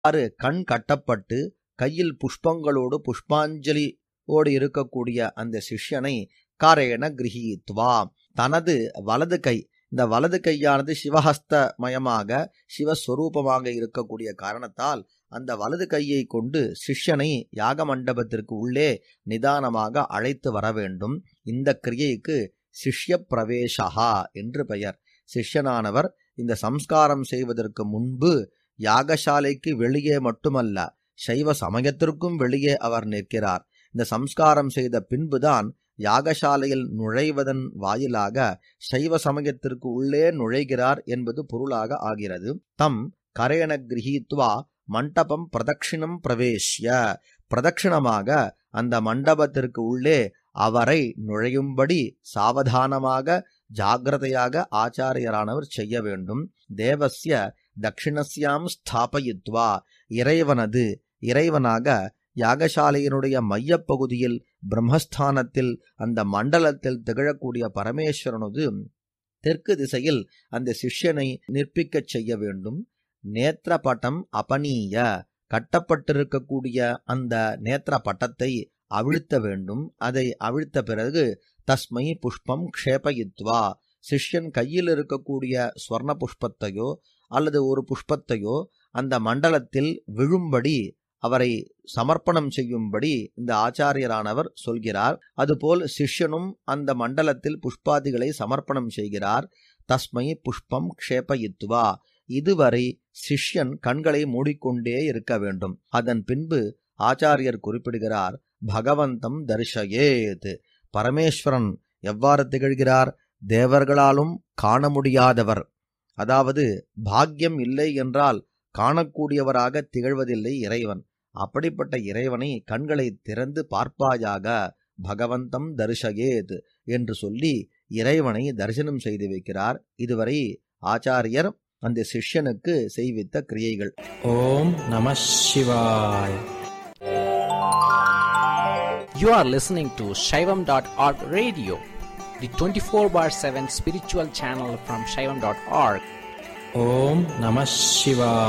இவ்வாறு கண் கட்டப்பட்டு கையில் புஷ்பங்களோடு புஷ்பாஞ்சலி ஓடு இருக்கக்கூடிய அந்த சிஷ்யனை காரேன கிரகித்வா தனது வலது கை இந்த வலது கையானது சிவஹஸ்தமயமாக சிவஸ்வரூபமாக இருக்கக்கூடிய காரணத்தால் அந்த வலது கையை கொண்டு சிஷ்யனை யாக மண்டபத்திற்கு உள்ளே நிதானமாக அழைத்து வர வேண்டும் இந்த கிரியைக்கு சிஷ்ய பிரவேசகா என்று பெயர் சிஷ்யனானவர் இந்த சம்ஸ்காரம் செய்வதற்கு முன்பு யாகசாலைக்கு வெளியே மட்டுமல்ல சைவ சமயத்திற்கும் வெளியே அவர் நிற்கிறார் இந்த சம்ஸ்காரம் செய்த பின்புதான் யாகசாலையில் நுழைவதன் வாயிலாக சைவ சமயத்திற்கு உள்ளே நுழைகிறார் என்பது பொருளாக ஆகிறது தம் கரேண கிரகித்வா மண்டபம் பிரதட்சிணம் பிரவேசிய பிரதட்சிணமாக அந்த மண்டபத்திற்கு உள்ளே அவரை நுழையும்படி சாவதானமாக ஜாகிரதையாக ஆச்சாரியரானவர் செய்ய வேண்டும் தேவசிய தட்சிணஸ்யாம் ஸ்தாபயித்வா இறைவனது இறைவனாக யாகசாலையினுடைய மையப்பகுதியில் பிரம்மஸ்தானத்தில் அந்த மண்டலத்தில் திகழக்கூடிய பரமேஸ்வரனது தெற்கு திசையில் அந்த சிஷ்யனை நிற்பிக்கச் செய்ய வேண்டும் நேத்திரபட்டம் அபனீய கட்டப்பட்டிருக்கக்கூடிய அந்த நேத்திர பட்டத்தை அவிழ்த்த வேண்டும் அதை அவிழ்த்த பிறகு தஸ்மை புஷ்பம் க்ஷேபயித்வா சிஷ்யன் கையில் இருக்கக்கூடிய ஸ்வர்ண புஷ்பத்தையோ அல்லது ஒரு புஷ்பத்தையோ அந்த மண்டலத்தில் விழும்படி அவரை சமர்ப்பணம் செய்யும்படி இந்த ஆச்சாரியரானவர் சொல்கிறார் அதுபோல் சிஷ்யனும் அந்த மண்டலத்தில் புஷ்பாதிகளை சமர்ப்பணம் செய்கிறார் தஸ்மை புஷ்பம் க்ஷேபயித்வா இதுவரை சிஷ்யன் கண்களை மூடிக்கொண்டே இருக்க வேண்டும் அதன் பின்பு ஆச்சாரியர் குறிப்பிடுகிறார் பகவந்தம் தரிசயேத் பரமேஸ்வரன் எவ்வாறு திகழ்கிறார் தேவர்களாலும் காண முடியாதவர் அதாவது பாக்கியம் இல்லை என்றால் காணக்கூடியவராக திகழ்வதில்லை இறைவன் அப்படிப்பட்ட இறைவனை கண்களை திறந்து பார்ப்பாயாக பகவந்தம் தரிசயேத் என்று சொல்லி இறைவனை தரிசனம் செய்து வைக்கிறார் இதுவரை ஆச்சாரியர் அந்த சிஷ்யனுக்கு செய்வித்த கிரியைகள் ஓம் நம சிவாய் You are listening to Shaivam.org radio, the 24 bar 7 spiritual channel from Shaivam.org. ஓம் நம சிவாய்